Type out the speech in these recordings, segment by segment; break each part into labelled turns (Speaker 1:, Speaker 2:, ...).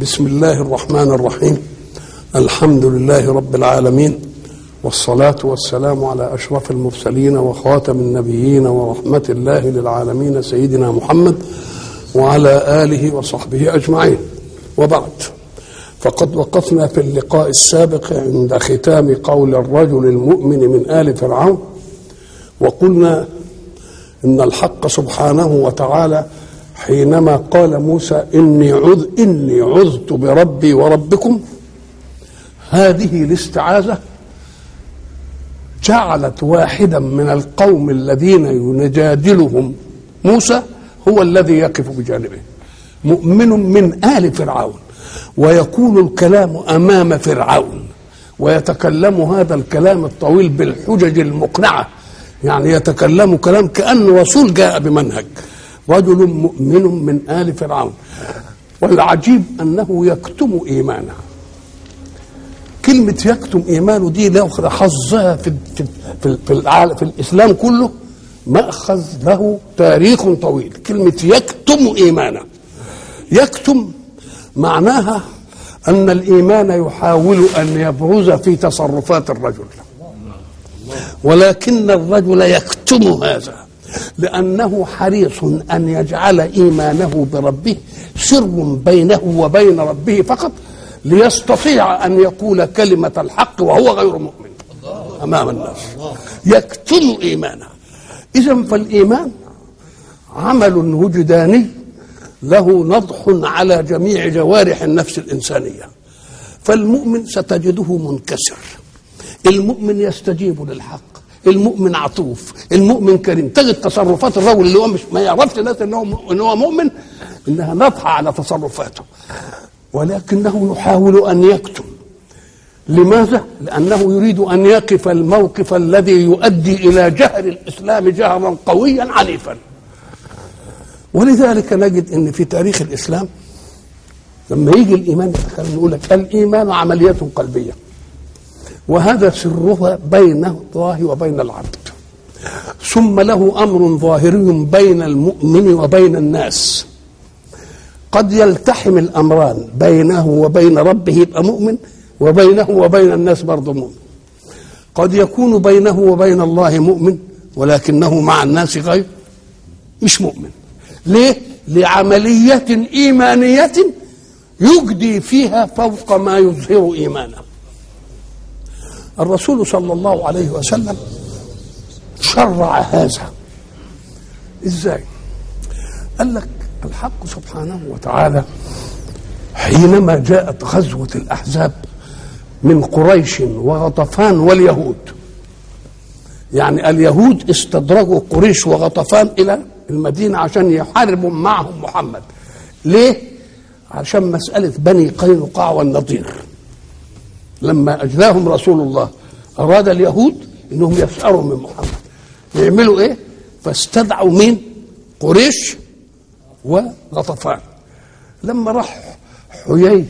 Speaker 1: بسم الله الرحمن الرحيم الحمد لله رب العالمين والصلاة والسلام على أشرف المرسلين وخاتم النبيين ورحمة الله للعالمين سيدنا محمد وعلى آله وصحبه أجمعين وبعد فقد وقفنا في اللقاء السابق عند ختام قول الرجل المؤمن من آل فرعون وقلنا إن الحق سبحانه وتعالى حينما قال موسى إني عذ إني عذت بربي وربكم هذه الاستعاذة جعلت واحدا من القوم الذين يجادلهم موسى هو الذي يقف بجانبه مؤمن من آل فرعون ويكون الكلام أمام فرعون ويتكلم هذا الكلام الطويل بالحجج المقنعة يعني يتكلم كلام كأنه رسول جاء بمنهج رجل مؤمن من آل فرعون والعجيب أنه يكتم إيمانه كلمة يكتم إيمانه دي له حظها في في في, في, العالم في الإسلام كله مأخذ له تاريخ طويل كلمة يكتم إيمانه يكتم معناها أن الإيمان يحاول أن يبرز في تصرفات الرجل ولكن الرجل يكتم هذا لأنه حريص أن يجعل إيمانه بربه سر بينه وبين ربه فقط ليستطيع أن يقول كلمة الحق وهو غير مؤمن أمام الناس يكتم إيمانه إذا فالإيمان عمل وجداني له نضح على جميع جوارح النفس الإنسانية فالمؤمن ستجده منكسر المؤمن يستجيب للحق المؤمن عطوف المؤمن كريم تجد تصرفات الرجل اللي هو مش ما يعرفش الناس ان هو ان هو مؤمن انها ناضحه على تصرفاته ولكنه يحاول ان يكتم لماذا؟ لأنه يريد أن يقف الموقف الذي يؤدي إلى جهر الإسلام جهرا قويا عنيفا ولذلك نجد أن في تاريخ الإسلام لما يجي الإيمان يقول لك الإيمان عملية قلبية وهذا سرها بين الله وبين العبد ثم له أمر ظاهري بين المؤمن وبين الناس قد يلتحم الأمران بينه وبين ربه يبقى مؤمن وبينه وبين الناس برضه مؤمن قد يكون بينه وبين الله مؤمن ولكنه مع الناس غير مش مؤمن ليه لعملية إيمانية يجدي فيها فوق ما يظهر إيمانه الرسول صلى الله عليه وسلم شرع هذا ازاي قال لك الحق سبحانه وتعالى حينما جاءت غزوة الأحزاب من قريش وغطفان واليهود يعني اليهود استدرجوا قريش وغطفان إلى المدينة عشان يحاربوا معهم محمد ليه؟ عشان مسألة بني قينقاع والنضير لما أجلاهم رسول الله أراد اليهود أنهم يسأروا من محمد يعملوا إيه؟ فاستدعوا مين؟ قريش وغطفان لما راح حيي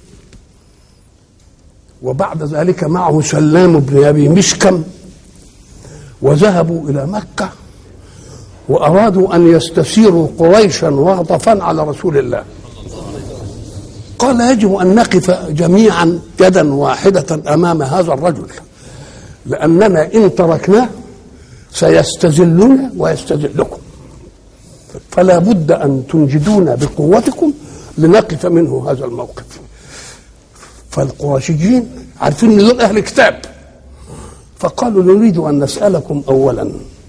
Speaker 1: وبعد ذلك معه سلام بن ابي مشكم وذهبوا الى مكه وارادوا ان يستسيروا قريشا وغطفان على رسول الله قال يجب ان نقف جميعا يدا واحده امام هذا الرجل لاننا ان تركناه سيستذلنا ويستذلكم فلا بد ان تنجدونا بقوتكم لنقف منه هذا الموقف فالقرشيين عارفين ان دول اهل كتاب فقالوا نريد ان نسالكم اولا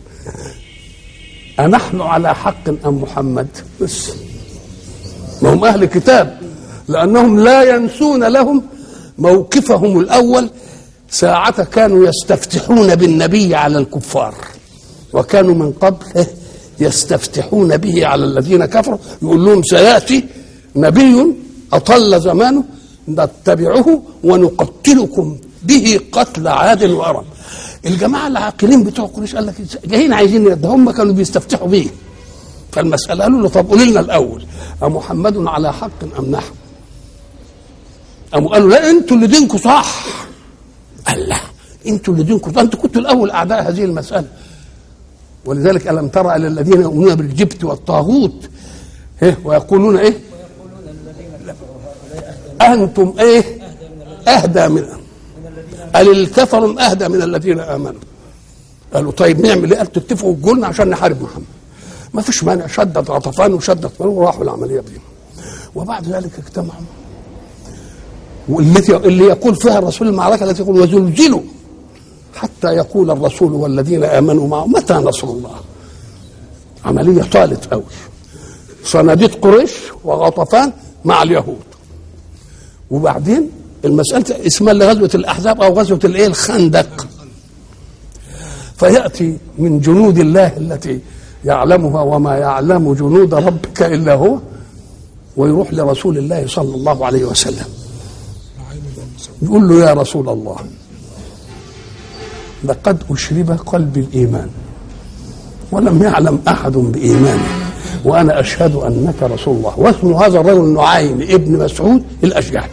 Speaker 1: أنحن على حق أم محمد بس ما هم أهل كتاب لأنهم لا ينسون لهم موقفهم الأول ساعة كانوا يستفتحون بالنبي على الكفار وكانوا من قبل يستفتحون به على الذين كفروا يقول لهم سيأتي نبي أطل زمانه نتبعه ونقتلكم به قتل عاد وأرم الجماعة العاقلين بتوع قريش قال لك جايين عايزين ده هم كانوا بيستفتحوا بيه فالمسألة قالوا له طب قولي لنا الأول أمحمد على حق أم نحن؟ قاموا قالوا لا انتوا اللي دينكم صح قال لا انتوا اللي دينكم صح انتوا كنتوا الاول اعداء هذه المساله ولذلك الم ترى الى الذين يؤمنون بالجبت والطاغوت إيه ويقولون ايه أنتم إيه أهدى من قال الكفر أهدى من الذين آمنوا قالوا طيب نعمل إيه قال تتفقوا تقولنا عشان نحارب محمد ما فيش مانع شدت غطفان وشدت وراحوا العملية دي وبعد ذلك اجتمعوا والتي اللي يقول فيها الرسول المعركة التي يقول وزلزلوا حتى يقول الرسول والذين آمنوا معه متى نصر الله عملية طالت قوي صناديد قريش وغطفان مع اليهود وبعدين المسألة اسمها غزوة الأحزاب أو غزوة الإيه الخندق فيأتي من جنود الله التي يعلمها وما يعلم جنود ربك إلا هو ويروح لرسول الله صلى الله عليه وسلم يقول له يا رسول الله لقد أشرب قلبي الإيمان ولم يعلم أحد بإيمانه وأنا أشهد أنك رسول الله واسم هذا الرجل نعيم ابن مسعود الأشجعي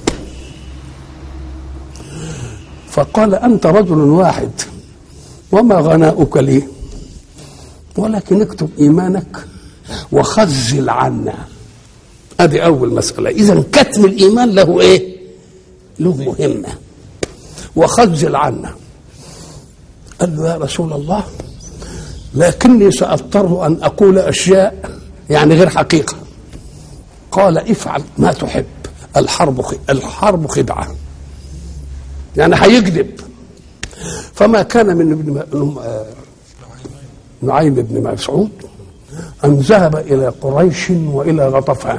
Speaker 1: فقال أنت رجل واحد وما غناؤك لي ولكن اكتب إيمانك وخزل عنا هذه أول مسألة إذا كتم الإيمان له إيه له مهمة وخزل عنا قال له يا رسول الله لكني سأضطر أن أقول أشياء يعني غير حقيقة قال افعل ما تحب الحرب الحرب خدعة يعني هيكذب فما كان من ابن نعيم بن مسعود أن ذهب إلى قريش وإلى غطفان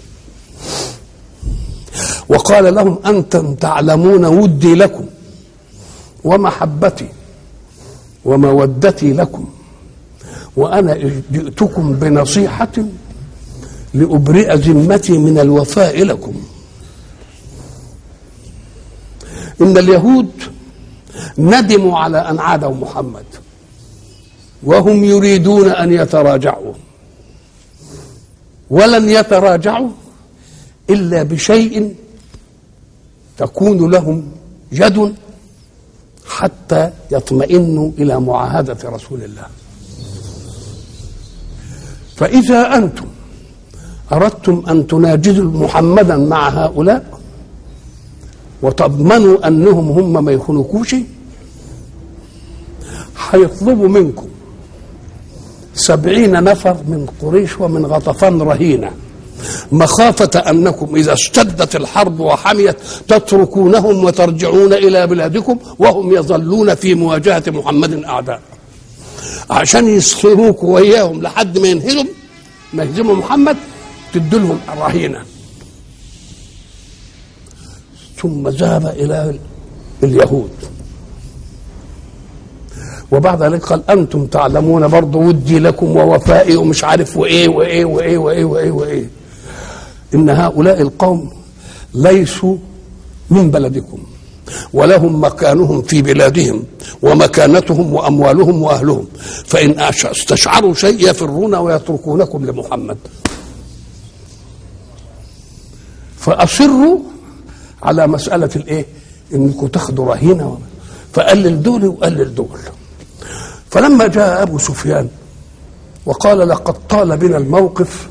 Speaker 1: وقال لهم أنتم تعلمون ودي لكم ومحبتي ومودتي لكم وأنا جئتكم بنصيحة لأبرئ ذمتي من الوفاء لكم إن اليهود ندموا على أن عادوا محمد وهم يريدون أن يتراجعوا ولن يتراجعوا إلا بشيء تكون لهم يد حتى يطمئنوا إلى معاهدة رسول الله فإذا أنتم أردتم أن تناجزوا محمدا مع هؤلاء وتضمنوا أنهم هم ما يخنقوش هيطلبوا منكم سبعين نفر من قريش ومن غطفان رهينة مخافة أنكم إذا اشتدت الحرب وحميت تتركونهم وترجعون إلى بلادكم وهم يظلون في مواجهة محمد أعداء عشان يسخروكوا وياهم لحد ما ينهزم ما يهزموا محمد تدلهم الرهينة ثم ذهب إلى اليهود وبعد ذلك قال انتم تعلمون برضه ودي لكم ووفائي ومش عارف وايه وايه وايه وايه وايه وايه ان هؤلاء القوم ليسوا من بلدكم ولهم مكانهم في بلادهم ومكانتهم واموالهم واهلهم فان استشعروا شيء يفرون ويتركونكم لمحمد فاصروا على مساله الايه انكم تاخذوا رهينه فقلل دول وقلل دول فلما جاء ابو سفيان وقال لقد طال بنا الموقف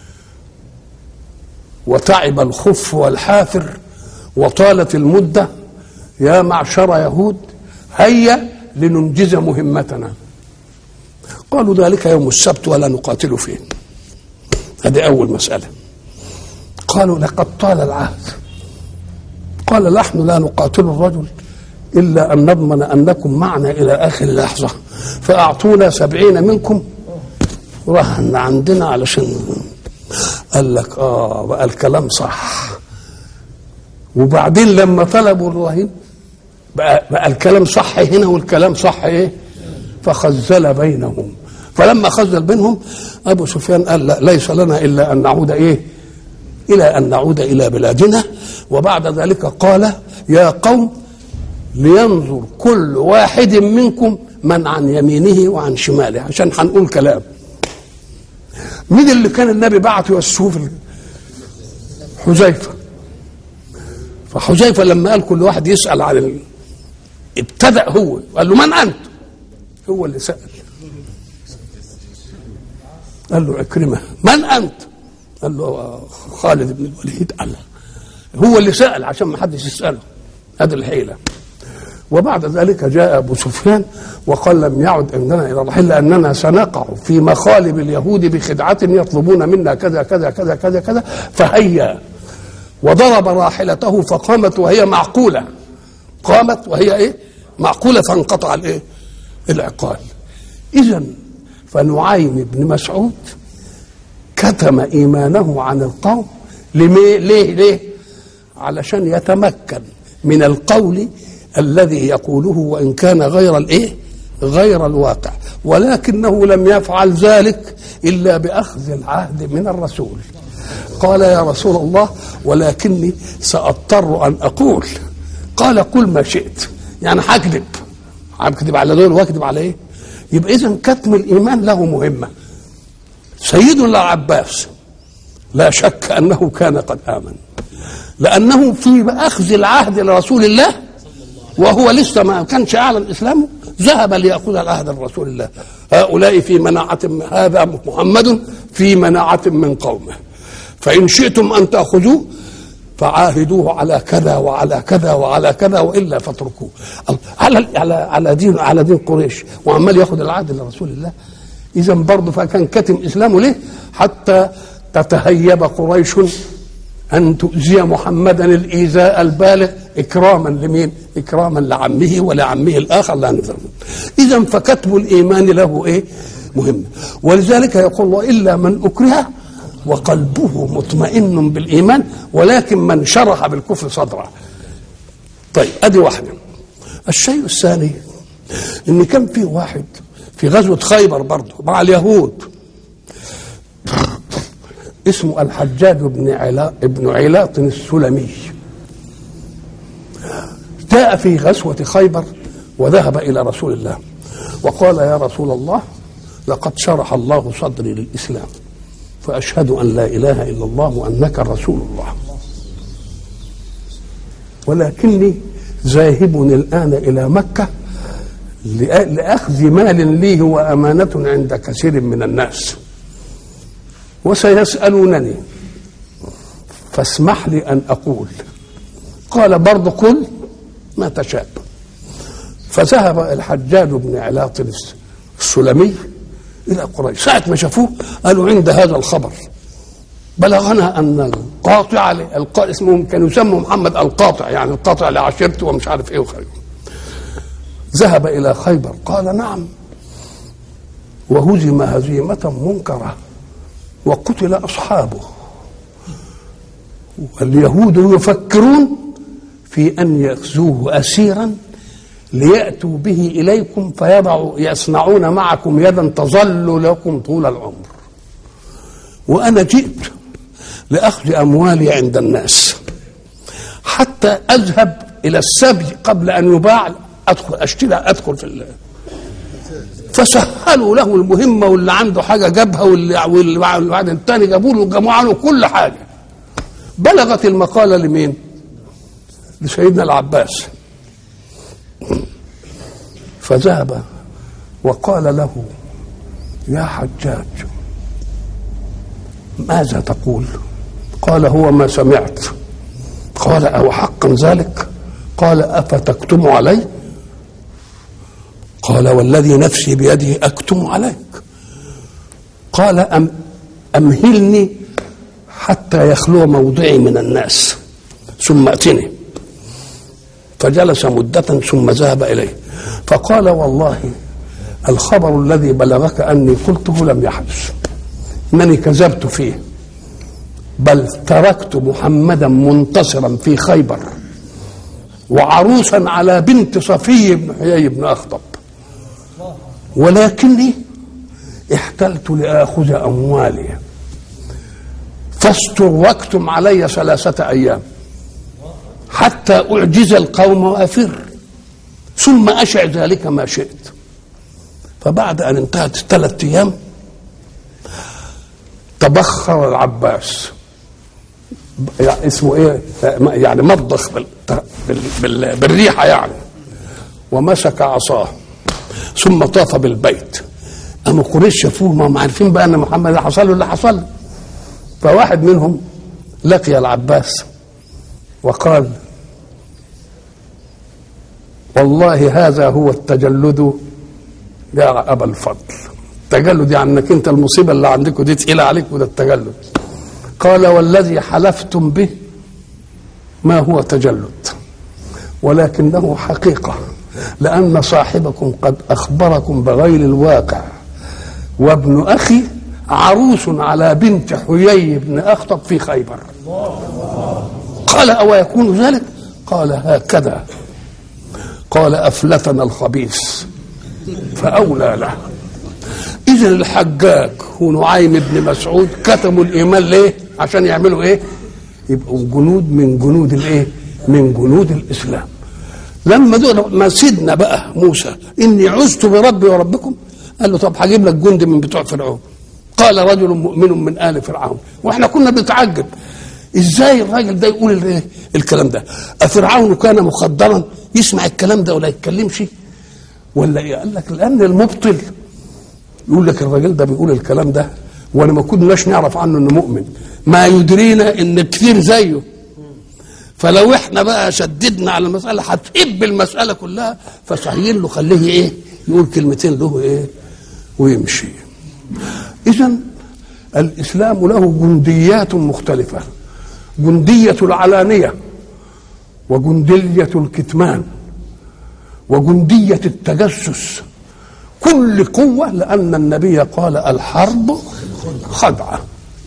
Speaker 1: وتعب الخف والحافر وطالت المده يا معشر يهود هيا لننجز مهمتنا قالوا ذلك يوم السبت ولا نقاتل فيه هذه اول مساله قالوا لقد طال العهد قال نحن لا نقاتل الرجل إلا أن نضمن أنكم معنا إلى آخر لحظة فأعطونا سبعين منكم رهن عندنا علشان قال لك آه بقى الكلام صح وبعدين لما طلبوا الرهين بقى, بقى الكلام صح هنا والكلام صح ايه فخزل بينهم فلما خزل بينهم ابو سفيان قال لا ليس لنا الا ان نعود ايه الى ان نعود الى بلادنا وبعد ذلك قال يا قوم لينظر كل واحد منكم من عن يمينه وعن شماله عشان هنقول كلام مين اللي كان النبي بعت يوسوه في حذيفه فحذيفه لما قال كل واحد يسال عن ال... ابتدا هو قال له من انت هو اللي سال قال له عكرمه من انت قال له خالد بن الوليد قال هو اللي سأل عشان ما حدش يسأله هذه الحيلة وبعد ذلك جاء أبو سفيان وقال لم يعد عندنا إلى الرحيل لأننا سنقع في مخالب اليهود بخدعة يطلبون منا كذا كذا كذا كذا كذا فهيا وضرب راحلته فقامت وهي معقولة قامت وهي إيه معقولة فانقطع الإيه العقال إذا فنعيم بن مسعود كتم إيمانه عن القوم ليه ليه ليه علشان يتمكن من القول الذي يقوله وان كان غير الايه غير الواقع ولكنه لم يفعل ذلك الا باخذ العهد من الرسول قال يا رسول الله ولكني ساضطر ان اقول قال قل ما شئت يعني هكذب هكذب على دول واكذب على ايه يبقى اذا كتم الايمان له مهمه سيدنا العباس لا شك انه كان قد امن لانه في اخذ العهد لرسول الله وهو لسه ما كانش اعلن اسلامه ذهب لياخذ العهد لرسول الله هؤلاء في مناعه هذا محمد في مناعه من قومه فان شئتم ان تاخذوه فعاهدوه على كذا وعلى كذا وعلى كذا والا فاتركوه على على على دين على دين قريش وعمال ياخذ العهد لرسول الله اذا برضه فكان كتم اسلامه ليه؟ حتى تتهيب قريش أن تؤذي محمدا الإيذاء البالغ إكراما لمين؟ إكراما لعمه ولعمه الآخر لا نذر إذا فكتب الإيمان له إيه؟ مهم ولذلك يقول الله إلا من أكره وقلبه مطمئن بالإيمان ولكن من شرح بالكفر صدره طيب أدي واحدة الشيء الثاني إن كان في واحد في غزوة خيبر برضه مع اليهود اسمه الحجاج بن علاء ابن علاط السلمي جاء في غزوة خيبر وذهب إلى رسول الله وقال يا رسول الله لقد شرح الله صدري للإسلام فأشهد أن لا إله إلا الله وأنك رسول الله ولكني ذاهب الآن إلى مكة لأخذ مال لي هو أمانة عند كثير من الناس وسيسألونني فاسمح لي أن أقول قال برضه قل ما تشاء فذهب الحجاج بن علاط السلمي إلى قريش ساعة ما شافوه قالوا عند هذا الخبر بلغنا أن القاطع القا... اسمه كانوا يسموا محمد القاطع يعني القاطع لعشيرته ومش عارف إيه وخير ذهب إلى خيبر قال نعم وهزم هزيمة منكرة وقتل أصحابه واليهود يفكرون في أن يغزوه أسيرا ليأتوا به إليكم فيضعوا يصنعون معكم يدا تظل لكم طول العمر وأنا جئت لأخذ أموالي عند الناس حتى أذهب إلى السبي قبل أن يباع أدخل أشتري أدخل في الله فسهلوا له المهمة واللي عنده حاجة جابها واللي واللي بعد الثاني جابوا له جمعوا له كل حاجة بلغت المقالة لمين؟ لسيدنا العباس فذهب وقال له يا حجاج ماذا تقول قال هو ما سمعت قال أو حقا ذلك قال أفتكتم علي قال والذي نفسي بيده أكتم عليك قال أم أمهلني حتى يخلو موضعي من الناس ثم أتني فجلس مدة ثم ذهب إليه فقال والله الخبر الذي بلغك أني قلته لم يحدث إنني كذبت فيه بل تركت محمدا منتصرا في خيبر وعروسا على بنت صفي بن حيي بن أخطب ولكني احتلت لآخذ أموالي فاستركتم علي ثلاثة أيام حتى أعجز القوم وأفر ثم أشع ذلك ما شئت فبعد أن انتهت الثلاثة أيام تبخر العباس يعني اسمه ايه يعني مضخ بال... بال... بال... بالريحه يعني ومسك عصاه ثم طاف بالبيت قاموا قريش شافوه ما هم عارفين بقى ان محمد اللي حصل له اللي حصل له فواحد منهم لقي العباس وقال والله هذا هو التجلد يا ابا الفضل التجلد يعني انك انت المصيبه اللي عندكم دي تقيله عليك وده التجلد قال والذي حلفتم به ما هو تجلد ولكنه حقيقه لان صاحبكم قد اخبركم بغير الواقع وابن اخي عروس على بنت حيي بن اخطب في خيبر قال او يكون ذلك قال هكذا قال افلتنا الخبيث فاولى له اذا الحجاج ونعيم بن مسعود كتموا الايمان ليه عشان يعملوا ايه يبقوا جنود من جنود الايه من جنود الاسلام لما دول ما سيدنا بقى موسى اني عزت بربي وربكم قال له طب هجيب لك جند من بتوع فرعون قال رجل مؤمن من ال فرعون واحنا كنا بنتعجب ازاي الراجل ده يقول الايه الكلام ده افرعون كان مخدرا يسمع الكلام ده ولا يتكلمش ولا ايه قال لك لان المبطل يقول لك الراجل ده بيقول الكلام ده وانا ما كناش نعرف عنه انه مؤمن ما يدرينا ان كثير زيه فلو احنا بقى شددنا على المساله هتقب المساله كلها فسهين له خليه ايه يقول كلمتين له ايه ويمشي اذا الاسلام له جنديات مختلفه جنديه العلانيه وجنديه الكتمان وجنديه التجسس كل قوه لان النبي قال الحرب خدعه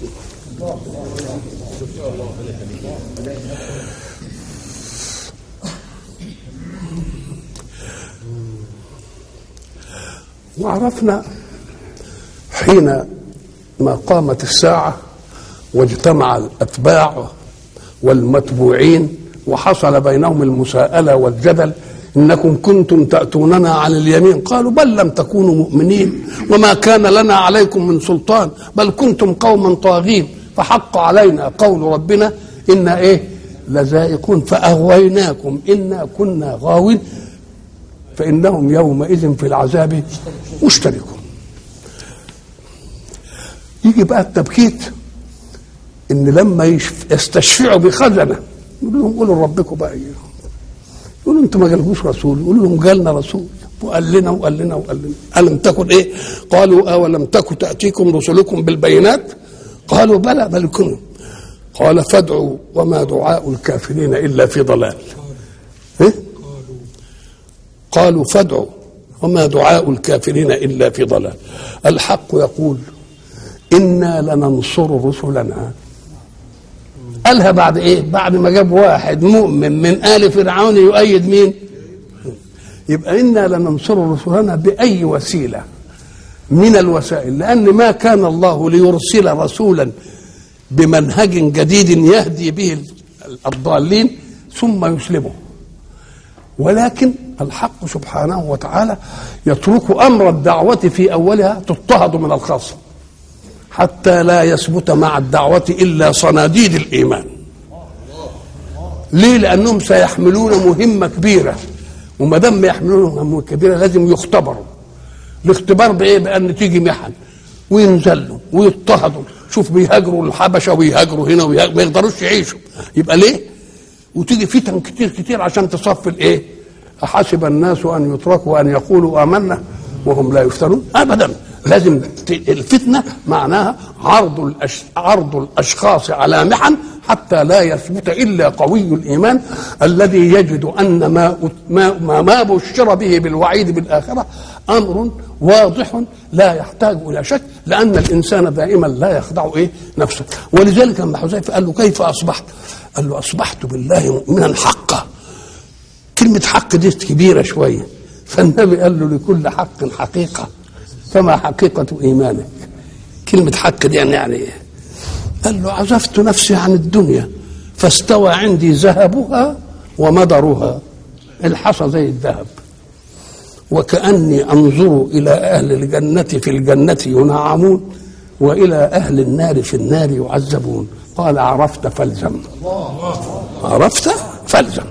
Speaker 1: وعرفنا حين ما قامت الساعة واجتمع الأتباع والمتبوعين وحصل بينهم المساءلة والجدل إنكم كنتم تأتوننا عن اليمين قالوا بل لم تكونوا مؤمنين وما كان لنا عليكم من سلطان بل كنتم قوما طاغين فحق علينا قول ربنا إنا إيه لذائقون فأغويناكم إنا كنا غاوين فإنهم يومئذ في العذاب مشتركون يجي بقى التبكيت ان لما يستشفعوا بخزنه يقول لهم قولوا لربكم بقى ايه يقولوا انتوا ما جالكوش رسول يقولوا لهم جالنا رسول وقال لنا وقال لنا وقال لنا الم تكن ايه قالوا اولم تكن تاتيكم رسلكم بالبينات قالوا بلى بل كنوا قال فادعوا وما دعاء الكافرين الا في ضلال إيه؟ قالوا فادعوا وما دعاء الكافرين الا في ضلال الحق يقول انا لننصر رسلنا قالها بعد ايه بعد ما جاب واحد مؤمن من ال فرعون يؤيد مين يبقى انا لننصر رسلنا باي وسيله من الوسائل لان ما كان الله ليرسل رسولا بمنهج جديد يهدي به الضالين ثم يسلمه ولكن الحق سبحانه وتعالى يترك امر الدعوه في اولها تضطهد من الخصم حتى لا يثبت مع الدعوه الا صناديد الايمان ليه لانهم سيحملون مهمه كبيره وما دام يحملون مهمه كبيره لازم يختبروا الاختبار بايه بان تيجي محن وينزلوا ويضطهدوا شوف بيهاجروا الحبشه ويهاجروا هنا ويهاجروا ما يقدروش يعيشوا يبقى ليه وتيجي فتن كتير كتير عشان تصفي الايه أحسب الناس أن يتركوا أن يقولوا آمنا وهم لا يفتنون أبدا لازم الفتنة معناها عرض الأش... عرض الأشخاص على محن حتى لا يثبت إلا قوي الإيمان الذي يجد أن ما ما ما, ما بشر به بالوعيد بالآخرة أمر واضح لا يحتاج إلى شك لأن الإنسان دائما لا يخدع إيه نفسه ولذلك لما حذيفة قال له كيف أصبحت؟ قال له أصبحت بالله مؤمنا حقا كلمة حق دي كبيرة شوية فالنبي قال له لكل حق حقيقة فما حقيقة إيمانك كلمة حق دي يعني, يعني إيه قال له عزفت نفسي عن الدنيا فاستوى عندي ذهبها ومدرها الحصى زي الذهب وكأني أنظر إلى أهل الجنة في الجنة ينعمون وإلى أهل النار في النار يعذبون قال عرفت فالزم عرفت فالزم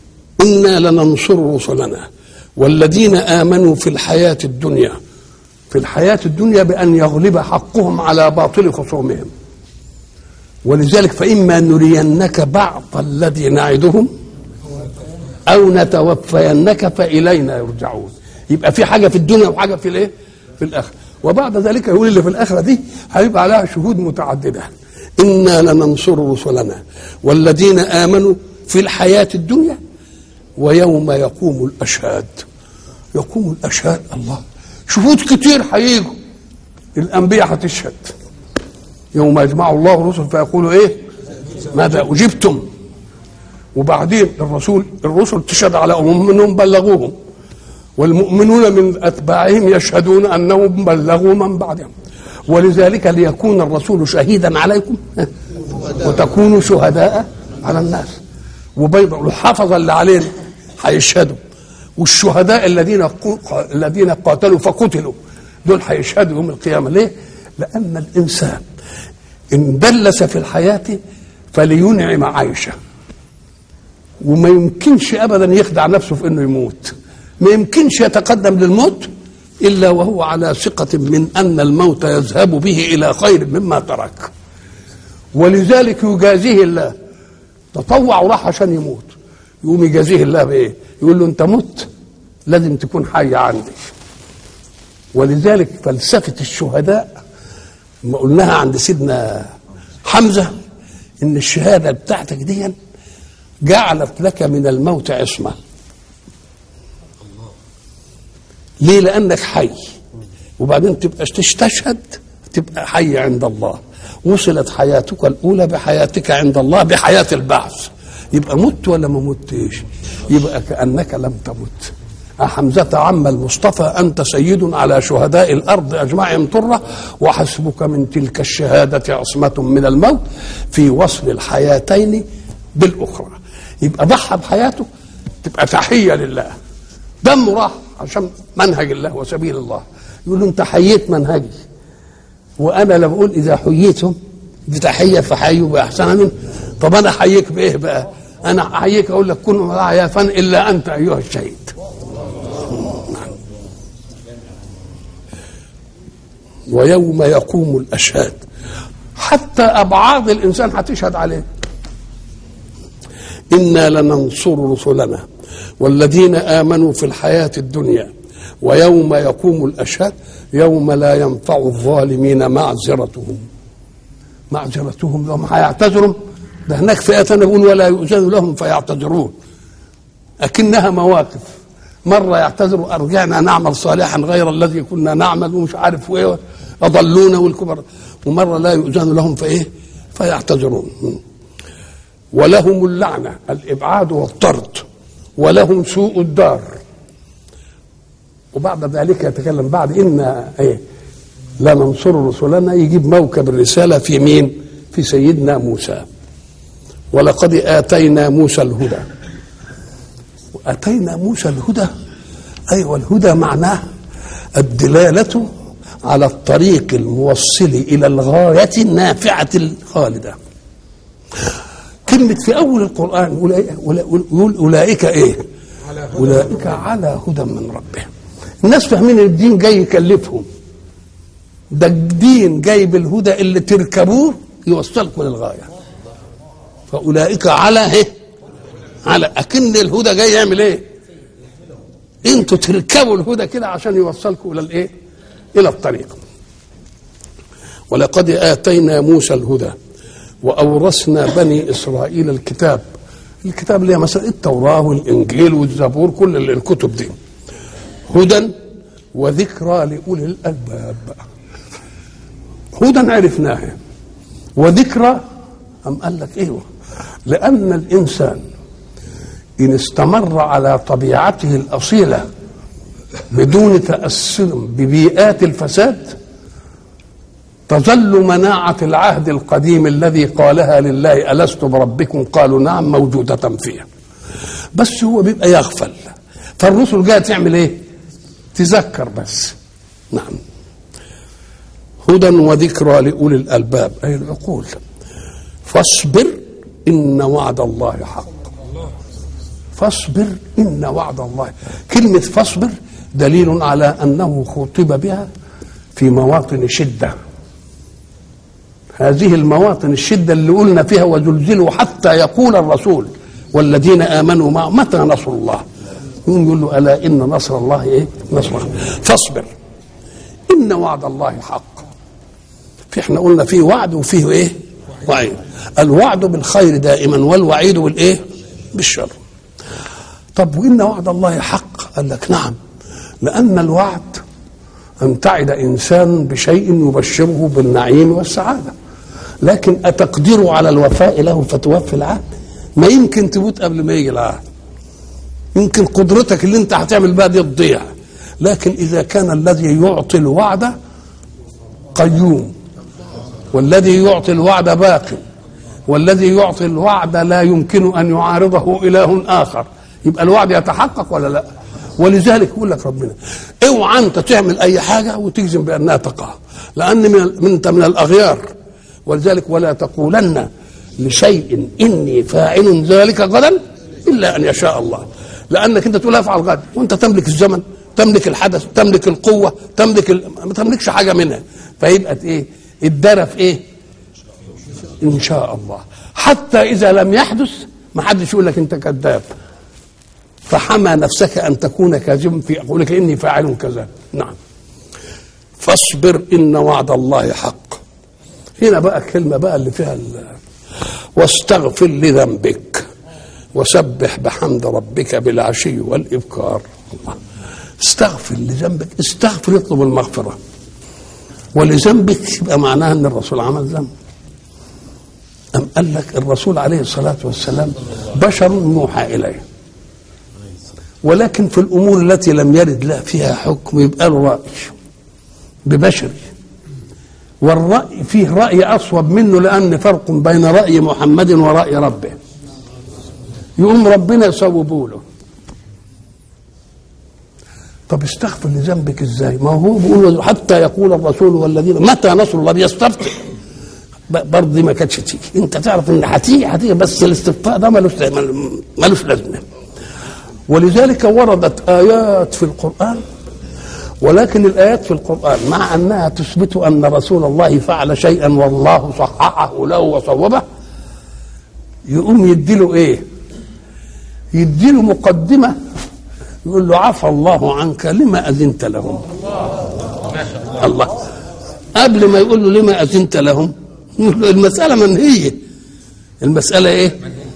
Speaker 1: إنا لننصر رسلنا والذين آمنوا في الحياة الدنيا في الحياة الدنيا بأن يغلب حقهم على باطل خصومهم ولذلك فإما نرينك بعض الذي نعدهم أو نتوفينك فإلينا يرجعون يبقى في حاجة في الدنيا وحاجة في الإيه؟ في الآخرة وبعد ذلك يقول اللي في الآخرة دي هيبقى عليها شهود متعددة إنا لننصر رسلنا والذين آمنوا في الحياة الدنيا ويوم يقوم الأشهاد يقوم الأشهاد الله شهود كتير هيجوا الأنبياء هتشهد يوم يجمع الله الرسل فيقولوا إيه ماذا أجبتم وبعدين الرسول الرسل تشهد على أمم منهم بلغوهم والمؤمنون من أتباعهم يشهدون أنهم بلغوا من بعدهم ولذلك ليكون الرسول شهيدا عليكم وتكونوا شهداء على الناس وبيض الحفظ اللي علينا هيشهدوا والشهداء الذين الذين قاتلوا فقتلوا دول هيشهدوا يوم القيامه ليه؟ لان الانسان ان دلس في الحياه فلينعم عيشه وما يمكنش ابدا يخدع نفسه في انه يموت ما يمكنش يتقدم للموت الا وهو على ثقه من ان الموت يذهب به الى خير مما ترك ولذلك يجازيه الله تطوع وراح عشان يموت يقوم يجازيه الله بايه؟ يقول له انت مت لازم تكون حي عندي ولذلك فلسفه الشهداء ما قلناها عند سيدنا حمزه ان الشهاده بتاعتك دي جعلت لك من الموت عصمه ليه لانك حي وبعدين تبقى تستشهد تبقى حي عند الله وصلت حياتك الاولى بحياتك عند الله بحياه البعث يبقى مت ولا ما متش يبقى كانك لم تمت حمزة عم المصطفى أنت سيد على شهداء الأرض أجمعهم طرة وحسبك من تلك الشهادة عصمة من الموت في وصل الحياتين بالأخرى يبقى ضحى بحياته تبقى تحية لله دمه راح عشان منهج الله وسبيل الله يقول له أنت حييت منهجي وأنا لا بقول إذا حييتم بتحية فحيوا بأحسن منه طب أنا أحييك بإيه بقى؟ أنا أحييك أقول لك كن معي فن إلا أنت أيها الشهيد ويوم يقوم الاشهاد حتى ابعاد الانسان هتشهد عليه انا لننصر رسلنا والذين امنوا في الحياه الدنيا ويوم يقوم الاشهاد يوم لا ينفع الظالمين معذرتهم معذرتهم لهم هيعتذروا ده هناك فئه ثانيه بيقول ولا يؤذن لهم فيعتذرون اكنها مواقف مرة يعتذروا أرجعنا نعمل صالحا غير الذي كنا نعمل ومش عارف ايه أضلونا والكبر ومرة لا يؤذن لهم فإيه فيعتذرون ولهم اللعنة الإبعاد والطرد ولهم سوء الدار وبعد ذلك يتكلم بعد إن إيه لا ننصر رسلنا يجيب موكب الرسالة في مين في سيدنا موسى ولقد آتينا موسى الهدى واتينا موسى الهدى ايوه الهدى معناه الدلاله على الطريق الموصل الى الغايه النافعه الخالده كلمه في اول القران يقول اولئك ايه اولئك على هدى من ربهم الناس فاهمين ان الدين جاي يكلفهم ده الدين جاي بالهدى اللي تركبوه يوصلكم للغايه فاولئك على ايه على اكن الهدى جاي يعمل ايه انتوا تركبوا الهدى كده عشان يوصلكم الى الايه الى الطريق ولقد اتينا موسى الهدى واورثنا بني اسرائيل الكتاب الكتاب اللي هي مثلا التوراه والانجيل والزبور كل الكتب دي هدى وذكرى لاولي الالباب هدى عرفناها وذكرى أم قال لك ايوه لان الانسان إن استمر على طبيعته الأصيلة بدون تأثر ببيئات الفساد تظل مناعة العهد القديم الذي قالها لله ألست بربكم قالوا نعم موجودة فيه بس هو بيبقى يغفل فالرسل جاء تعمل ايه تذكر بس نعم هدى وذكرى لأولي الألباب أي العقول فاصبر إن وعد الله حق فاصبر إن وعد الله كلمة فاصبر دليل على أنه خطب بها في مواطن شده هذه المواطن الشده اللي قلنا فيها وزلزلوا حتى يقول الرسول والذين امنوا معه متى نصر الله يقوم يقول له الا ان نصر الله ايه نصر الله فاصبر ان وعد الله حق في احنا قلنا فيه وعد وفيه ايه وعيد الوعد بالخير دائما والوعيد بالايه بالشر طب وان وعد الله حق قال لك نعم لان الوعد ان تعد انسان بشيء يبشره بالنعيم والسعاده لكن اتقدر على الوفاء له فتوفي العهد ما يمكن تموت قبل ما يجي العهد يمكن قدرتك اللي انت هتعمل بها دي تضيع لكن اذا كان الذي يعطي الوعد قيوم والذي يعطي الوعد باق والذي يعطي الوعد لا يمكن ان يعارضه اله اخر يبقى الوعد يتحقق ولا لا ولذلك يقول لك ربنا اوعى انت تعمل اي حاجه وتجزم بانها تقع لان من انت من الاغيار ولذلك ولا تقولن لشيء اني فاعل ذلك غدا الا ان يشاء الله لانك انت تقول افعل غدا وانت تملك الزمن تملك الحدث تملك القوه تملك ال... ما تملكش حاجه منها فيبقى ايه الدرى في ايه ان شاء الله حتى اذا لم يحدث ما حدش يقول لك انت كذاب فحمى نفسك ان تكون كاذبا في قولك اني فاعل كذا نعم فاصبر ان وعد الله حق هنا بقى الكلمه بقى اللي فيها واستغفر لذنبك وسبح بحمد ربك بالعشي والابكار الله استغفر لذنبك استغفر اطلب المغفره ولذنبك يبقى معناها ان الرسول عمل ذنب أم قال لك الرسول عليه الصلاة والسلام بشر يوحى إليه ولكن في الأمور التي لم يرد له فيها حكم يبقى له رأي ببشري والرأي فيه رأي أصوب منه لأن فرق بين رأي محمد ورأي ربه يقوم ربنا يصوبوا له طب استغفر لذنبك ازاي؟ ما هو بيقول حتى يقول الرسول والذين متى نصر الله بيستفتح برضه دي ما كانتش تيجي انت تعرف ان هتيجي هتيجي بس الاستفتاء ده ملوش ملوش لازمه ولذلك وردت ايات في القران ولكن الايات في القران مع انها تثبت ان رسول الله فعل شيئا والله صححه له وصوبه يقوم يديله ايه؟ يديله مقدمه يقول له عفى الله عنك لما اذنت لهم الله قبل ما يقول له لما اذنت لهم المسألة منهية المسألة إيه؟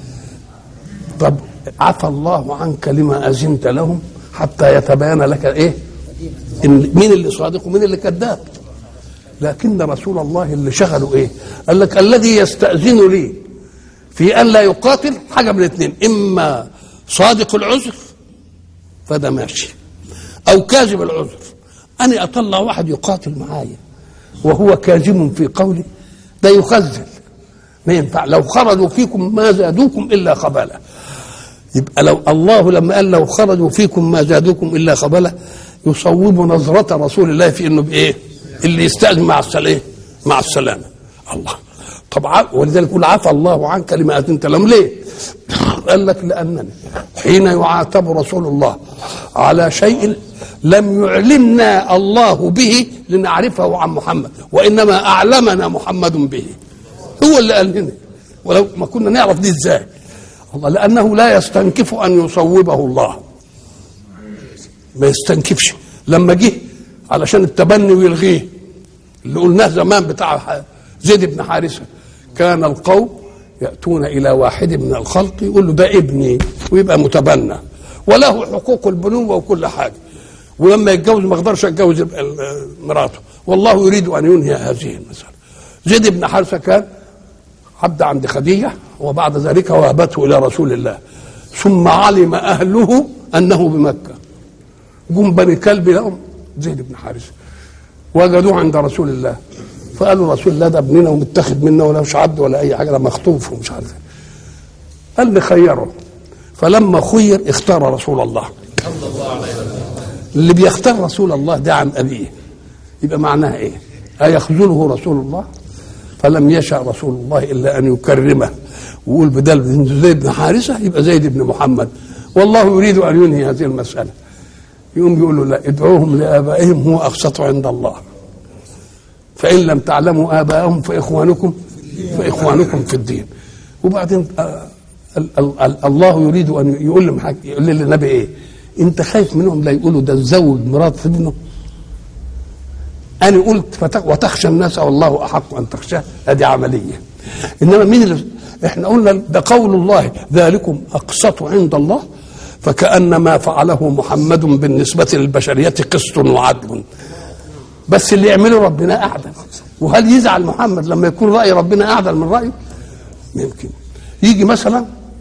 Speaker 1: طب عفى الله عنك لما أذنت لهم حتى يتبين لك إيه؟ إن مين اللي صادق ومين اللي كذاب لكن رسول الله اللي شغله إيه؟ قال لك الذي يستأذن لي في أن لا يقاتل حاجة من الاثنين إما صادق العذر فده ماشي أو كاذب العذر أنا أطلع واحد يقاتل معايا وهو كاذب في قوله ده يخزل ما ينفع لو خرجوا فيكم ما زادوكم الا خبالا يبقى لو الله لما قال لو خرجوا فيكم ما زادوكم الا خبالا يصوب نظرة رسول الله في انه بايه؟ اللي يستأذن مع السلام مع السلامة الله طبعا ولذلك يقول عفى الله عنك لما اذنت لهم ليه؟ قال لك لانني حين يعاتب رسول الله على شيء لم يعلمنا الله به لنعرفه عن محمد وانما اعلمنا محمد به هو اللي قال لنا ولو ما كنا نعرف دي ازاي الله لانه لا يستنكف ان يصوبه الله ما يستنكفش لما جه علشان التبني ويلغيه اللي قلناه زمان بتاع زيد بن حارثه كان القوم ياتون الى واحد من الخلق يقول له ده ابني ويبقى متبنى وله حقوق البنوه وكل حاجه ولما يتجوز ما اقدرش اتجوز مراته والله يريد ان ينهي هذه المساله زيد بن حارثه كان عبد عند خديجه وبعد ذلك وهبته الى رسول الله ثم علم اهله انه بمكه جم بني كلب لهم زيد بن حارثه وجدوه عند رسول الله فقالوا رسول الله ده ابننا ومتاخد منا ولا مش عبد ولا اي حاجه ده مخطوف ومش عارف قال لي خيره فلما خير اختار رسول الله اللي بيختار رسول الله ده عن ابيه يبقى معناها ايه؟ أيخذله رسول الله؟ فلم يشأ رسول الله إلا أن يكرمه ويقول بدل بن زيد بن حارثة يبقى زيد بن محمد والله يريد أن ينهي هذه المسألة يقوم يقول له لا ادعوهم لآبائهم هو أقسط عند الله فإن لم تعلموا آباءهم فإخوانكم فإخوانكم في الدين وبعدين آه، ال- ال- ال- الله يريد أن يقول لهم حاجة يقول للنبي إيه أنت خايف منهم لا يقولوا ده تزوج مرات ابنه أنا قلت فتخ- وتخشى الناس والله أحق أن تخشاه هذه عملية إنما مين اللي إحنا قلنا ده قول الله ذلكم أقسط عند الله فكأن ما فعله محمد بالنسبة للبشرية قسط وعدل بس اللي يعمله ربنا أعدل وهل يزعل محمد لما يكون رأي ربنا أعدل من رأيه يمكن يجي مثلا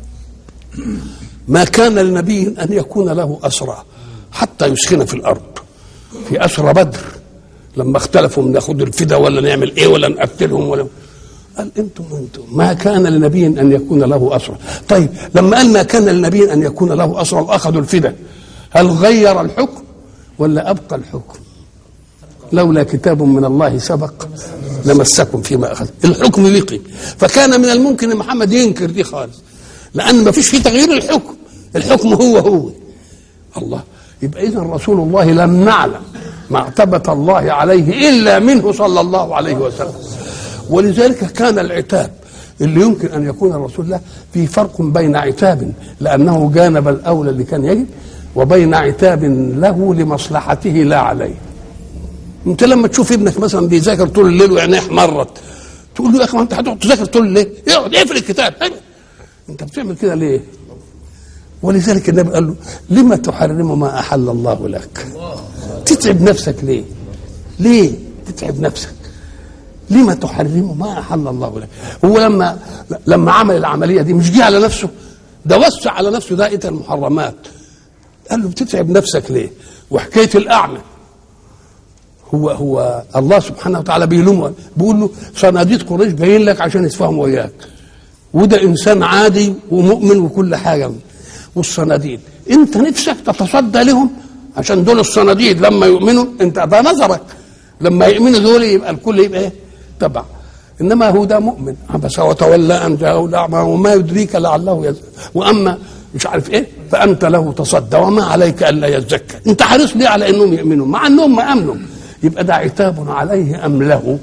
Speaker 1: ما كان لنبي أن يكون له أسرى حتى يسخن في الأرض في أسرى بدر لما اختلفوا من ناخد الفدا ولا نعمل ايه ولا نقتلهم ولا قال انتم انتم ما كان لنبي ان يكون له اسرى طيب لما قال ما كان لنبي ان يكون له اسرى واخذوا الفدا هل غير الحكم ولا ابقى الحكم لولا كتاب من الله سبق لمسكم فيما اخذ الحكم بقي فكان من الممكن ان محمد ينكر دي خالص لان ما فيش في تغيير الحكم الحكم هو هو الله يبقى اذا رسول الله لم نعلم معتبة الله عليه الا منه صلى الله عليه وسلم ولذلك كان العتاب اللي يمكن ان يكون الرسول له في فرق بين عتاب لانه جانب الاولى اللي كان يجب وبين عتاب له لمصلحته لا عليه انت لما تشوف ابنك مثلا بيذاكر طول الليل وعينيه احمرت تقول له يا اخي ما انت هتقعد تذاكر طول الليل اقعد اقفل الكتاب انت بتعمل كده ليه؟ ولذلك النبي قال له لما تحرم ما احل الله لك تتعب نفسك ليه ليه تتعب نفسك لما تحرم ما احل الله لك هو لما لما عمل العمليه دي مش جه على نفسه ده وسع على نفسه دائره المحرمات قال له بتتعب نفسك ليه وحكايه الاعمى هو هو الله سبحانه وتعالى بيلومه بيقول له صناديد قريش جايين لك عشان يتفاهموا وياك وده انسان عادي ومؤمن وكل حاجه والصناديد انت نفسك تتصدى لهم عشان دول الصناديد لما يؤمنوا انت ده نظرك لما يؤمنوا دول يبقى الكل يبقى ايه تبع انما هو ده مؤمن عبس وتولى ان جاءه الاعمى وما يدريك لعله يزكى واما مش عارف ايه فانت له تصدى وما عليك الا يزكى انت حريص ليه على انهم يؤمنوا مع انهم ما امنوا يبقى ده عتاب عليه ام له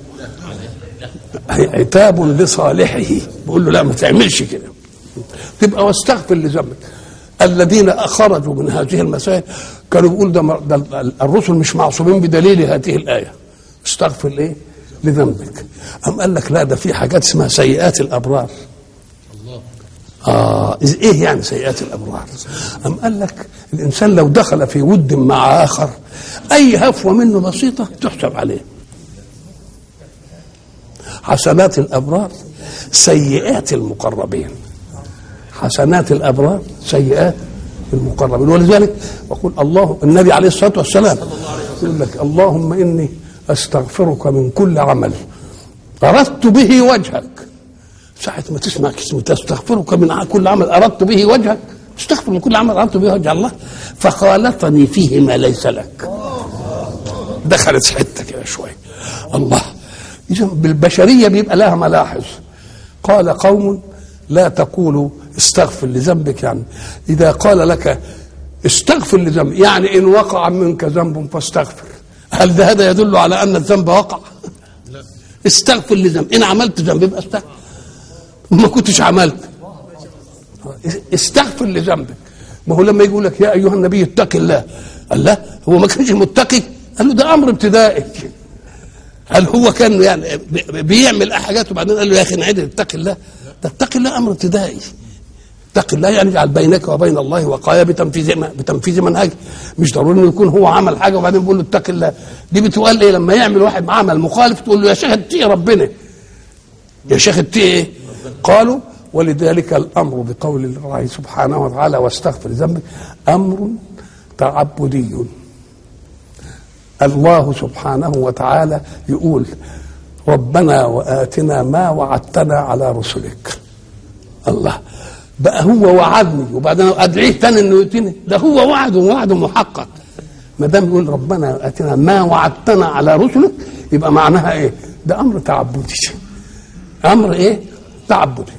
Speaker 1: عتاب لصالحه بيقول له لا ما تعملش كده تبقى واستغفر لذنبك الذين خرجوا من هذه المسائل كانوا بيقولوا ده, ده الرسل مش معصومين بدليل هذه الايه استغفر ليه؟ لذنبك أم قال لك لا ده في حاجات اسمها سيئات الابرار آه ايه يعني سيئات الابرار؟ أم قال لك الانسان لو دخل في ود مع اخر اي هفوه منه بسيطه تحسب عليه حسنات الابرار سيئات المقربين حسنات الابرار سيئات المقربين ولذلك يقول الله النبي عليه الصلاه والسلام يقول لك اللهم اني استغفرك من كل عمل اردت به وجهك ساعة ما تسمع كلمة استغفرك من كل عمل اردت به وجهك استغفر من كل عمل اردت به وجه الله فخالطني فيه ما ليس لك دخلت حته كده شويه الله اذا بالبشريه بيبقى لها ملاحظ قال قوم لا تقولوا استغفر لذنبك يعني اذا قال لك استغفر لذنبك يعني ان وقع منك ذنب فاستغفر هل ده هذا يدل على ان الذنب وقع لا. استغفر لذنب ان عملت ذنب يبقى استغفر ما كنتش عملت استغفر لذنبك ما هو لما يقول لك يا ايها النبي اتق الله قال لا هو ما كانش متقي قال له ده امر ابتدائي هل هو كان يعني بيعمل حاجات وبعدين قال له يا اخي نعيد اتق الله ده اتق الله امر ابتدائي اتق الله يعني اجعل بينك وبين الله وقايه بتنفيذ بتنفيذ منهجه مش ضروري انه يكون هو عمل حاجه وبعدين بيقول له اتق الله دي بتقال ايه لما يعمل واحد عمل مخالف تقول له يا شيخ اتقي ربنا يا شيخ اتقي ايه قالوا ولذلك الامر بقول الله سبحانه وتعالى واستغفر ذنبك امر تعبدي الله سبحانه وتعالى يقول ربنا واتنا ما وعدتنا على رسلك الله بقى هو وعدني وبعدين ادعيه تاني انه يؤتيني ده هو وعد ووعد محقق ما دام يقول ربنا اتنا ما وعدتنا على رسلك يبقى معناها ايه؟ ده امر تعبدي امر ايه؟ تعبدي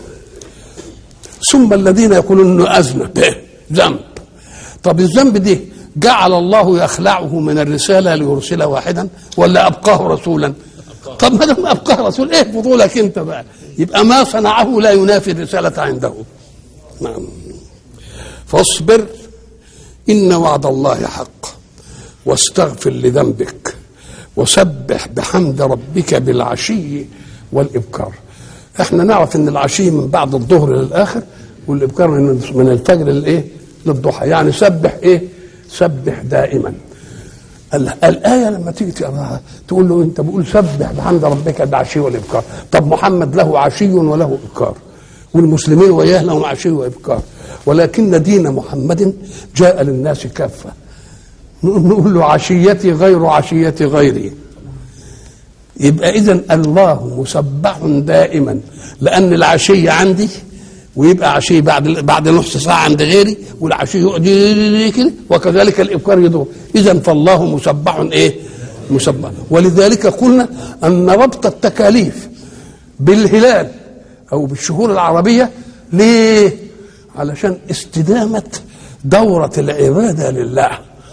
Speaker 1: ثم الذين يقولون انه اذنب ذنب طب الذنب ده جعل الله يخلعه من الرساله ليرسل واحدا ولا ابقاه رسولا؟ طب ما دام ابقاه رسول ايه فضولك انت بقى يبقى ما صنعه لا ينافي الرساله عنده نعم فاصبر ان وعد الله حق واستغفر لذنبك وسبح بحمد ربك بالعشي والابكار احنا نعرف ان العشي من بعد الظهر للاخر والابكار من من الفجر للايه للضحى يعني سبح ايه سبح دائما ال- الآية لما تيجي تقراها تقول له أنت بقول سبح بحمد ربك بالعشي والإبكار طب محمد له عشي وله إبكار والمسلمين وياه لهم عشي وإبكار ولكن دين محمد جاء للناس كافة نقول له عشيتي غير عشية غيري يبقى إذا الله مسبح دائما لأن العشية عندي ويبقى عشي بعد بعد نص ساعة عند غيري والعشي يقعد كده وكذلك الإبكار يدور إذا فالله مسبح إيه؟ مسبح ولذلك قلنا أن ربط التكاليف بالهلال أو بالشهور العربية ليه؟ علشان استدامة دورة العبادة لله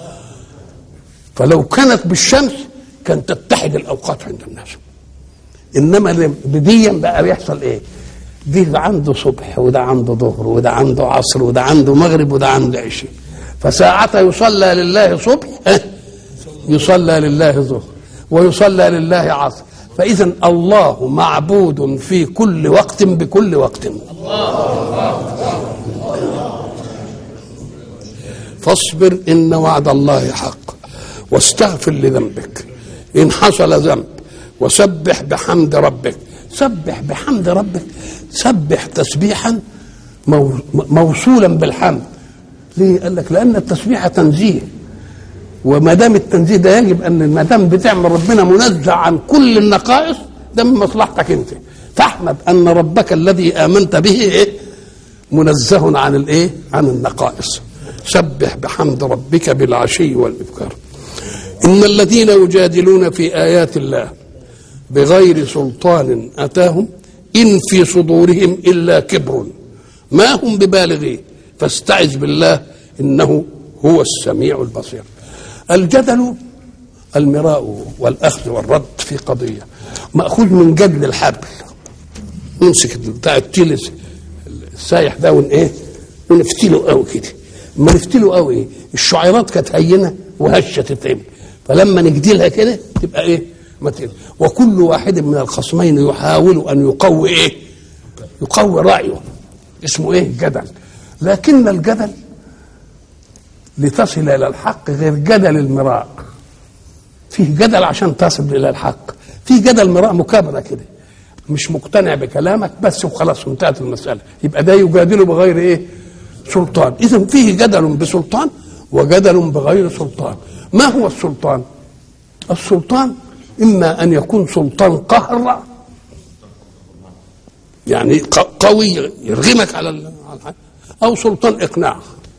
Speaker 1: فلو كانت بالشمس كان تتحد الأوقات عند الناس انما بديا بقى بيحصل ايه دي ده عنده صبح وده عنده ظهر وده عنده عصر وده عنده مغرب وده عنده عشاء فساعة يصلى لله صبح اه يصلى لله ظهر ويصلى لله عصر فإذا الله معبود في كل وقت بكل وقت فاصبر إن وعد الله حق واستغفر لذنبك إن حصل ذنب وسبح بحمد ربك سبح بحمد ربك سبح تسبيحا مو- موصولا بالحمد ليه قال لك لان التسبيح تنزيه وما دام التنزيه ده يجب ان ما دام بتعمل ربنا منزه عن كل النقائص ده من مصلحتك انت فاحمد ان ربك الذي امنت به ايه منزه عن الايه عن النقائص سبح بحمد ربك بالعشي والابكار ان الذين يجادلون في ايات الله بغير سلطان اتاهم ان في صدورهم الا كبر ما هم ببالغيه فاستعذ بالله انه هو السميع البصير الجدل المراء والاخذ والرد في قضيه ماخوذ من جدل الحبل نمسك بتاع التلس السايح ده ون ايه ونفتله قوي كده ما نفتله قوي ايه الشعيرات كانت هينه وهشه تتعمل فلما نجدلها كده تبقى ايه متين وكل واحد من الخصمين يحاول ان يقوي ايه يقوي رايه اسمه ايه جدل لكن الجدل لتصل الى الحق غير جدل المراء فيه جدل عشان تصل الى الحق في جدل مراء مكابره كده مش مقتنع بكلامك بس وخلاص انتهت المساله يبقى ده يجادله بغير ايه سلطان اذا فيه جدل بسلطان وجدل بغير سلطان ما هو السلطان السلطان اما ان يكون سلطان قهر يعني ق- قوي يرغمك على ال- على الحاجة، او سلطان اقناع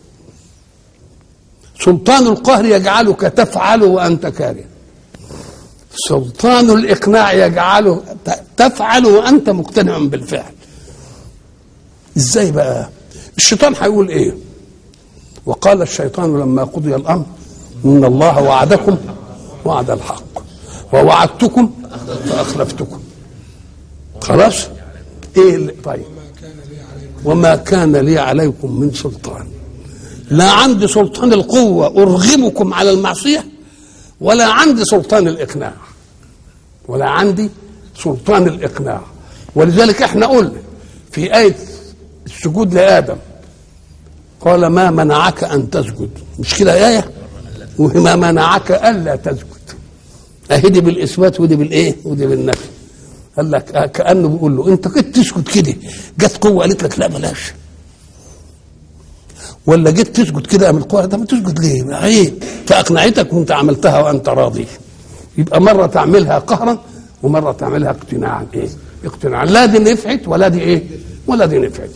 Speaker 1: سلطان القهر يجعلك تفعل وانت كاره سلطان الاقناع يجعله ت- تفعل وانت مقتنع بالفعل ازاي بقى الشيطان هيقول ايه وقال الشيطان لما قضي الامر ان الله وعدكم وعد الحق ووعدتكم فاخلفتكم خلاص ايه اللي طيب وما كان لي عليكم من سلطان لا عندي سلطان القوة أرغمكم على المعصية ولا عندي سلطان الإقناع ولا عندي سلطان الإقناع ولذلك احنا قلنا في آية السجود لآدم قال ما منعك أن تسجد مش كده آية وما منعك ألا تسجد أهدي بالإثبات ودي بالإيه ودي بالنفي قال لك آه كأنه بيقول له أنت كنت تسجد كده جت قوة قالت لك لا بلاش ولا جيت تسجد كده من القوة ده ما تسجد ليه عيب فأقنعتك وأنت عملتها وأنت راضي يبقى مرة تعملها قهرا ومرة تعملها اقتناعا إيه اقتناعا لا دي نفعت ولا دي إيه ولا دي نفعت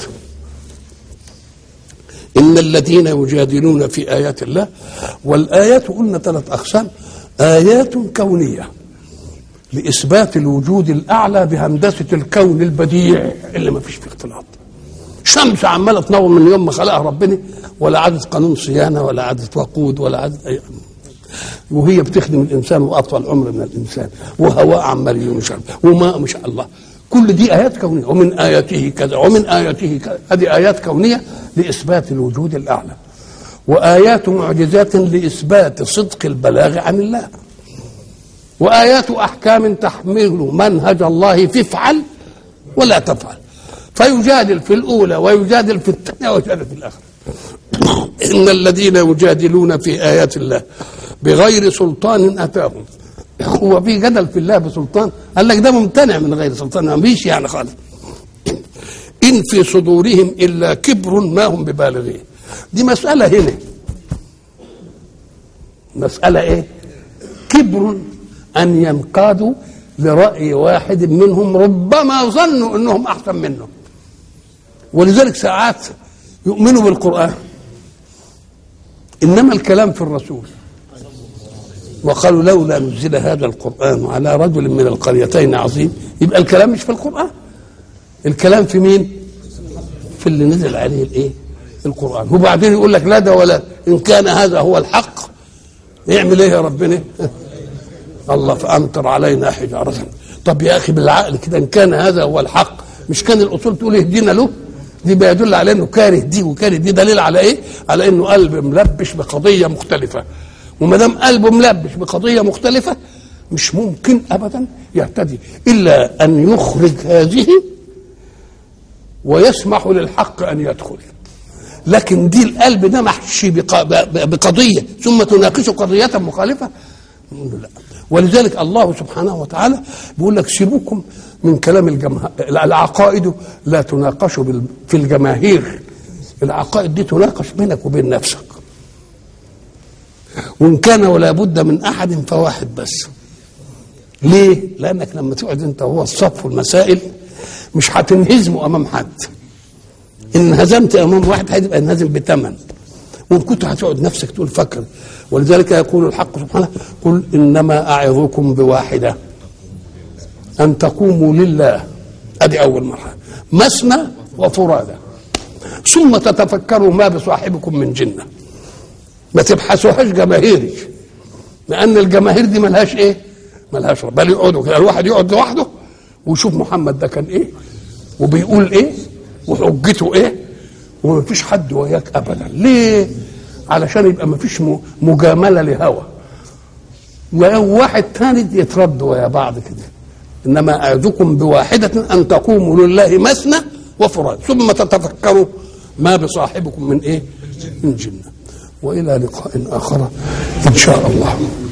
Speaker 1: إن الذين يجادلون في آيات الله والآيات قلنا ثلاث أقسام آيات كونية لإثبات الوجود الأعلى بهندسة الكون البديع اللي ما فيش فيه اختلاط شمس عمالة تنور من يوم ما خلقها ربنا ولا عادت قانون صيانة ولا عادت وقود ولا عادت أي وهي بتخدم الانسان واطول عمر من الانسان وهواء عمال مش عارف وماء مش الله كل دي ايات كونيه ومن اياته كذا ومن اياته كذا هذه ايات كونيه لاثبات الوجود الاعلى وايات معجزات لاثبات صدق البلاغ عن الله وايات احكام تحمل منهج الله في افعل ولا تفعل فيجادل في الاولى ويجادل في الثانيه ويجادل في الاخره ان الذين يجادلون في ايات الله بغير سلطان اتاهم هو في جدل في الله بسلطان قال لك ده ممتنع من غير سلطان ما فيش يعني خالص ان في صدورهم الا كبر ما هم ببالغيه دي مساله هنا مساله ايه كبر ان ينقادوا لراي واحد منهم ربما ظنوا انهم احسن منه ولذلك ساعات يؤمنوا بالقران انما الكلام في الرسول وقالوا لولا نزل هذا القران على رجل من القريتين عظيم يبقى الكلام مش في القران الكلام في مين في اللي نزل عليه الايه القران وبعدين يقول لك لا ده ولا ان كان هذا هو الحق يعمل ايه يا ربنا الله فامطر علينا حجاره طب يا اخي بالعقل كده ان كان هذا هو الحق مش كان الاصول تقول اهدينا له دي بيدل على انه كاره دي وكاره دي دليل على ايه على انه قلب ملبش بقضيه مختلفه وما دام قلبه ملبش بقضيه مختلفه مش ممكن ابدا يهتدي الا ان يخرج هذه ويسمح للحق ان يدخل لكن دي القلب ده محشي بقضيه ثم تناقشه قضيه مخالفه لا ولذلك الله سبحانه وتعالى بيقول لك سيبوكم من كلام الجماهير العقائد لا تناقش في الجماهير العقائد دي تناقش بينك وبين نفسك وان كان ولا بد من احد فواحد بس ليه لانك لما تقعد انت وهو الصف المسائل مش هتنهزموا امام حد ان هزمت امام واحد هتبقى انهزم بثمن وان كنت هتقعد نفسك تقول فكر ولذلك يقول الحق سبحانه قل انما اعظكم بواحده ان تقوموا لله ادي اول مرحله مثنى وفرادى ثم تتفكروا ما بصاحبكم من جنه ما تبحثوهاش جماهيري لان الجماهير دي ملهاش ايه ملهاش بل يقعدوا كده الواحد يقعد لوحده ويشوف محمد ده كان ايه وبيقول ايه وحجته ايه ومفيش حد وياك ابدا ليه علشان يبقى مفيش مجامله لهوى وواحد تاني يترد ويا بعض كده انما اعدكم بواحده ان تقوموا لله مثنى وفراد ثم تتفكروا ما بصاحبكم من ايه من جنه والى لقاء اخر ان شاء الله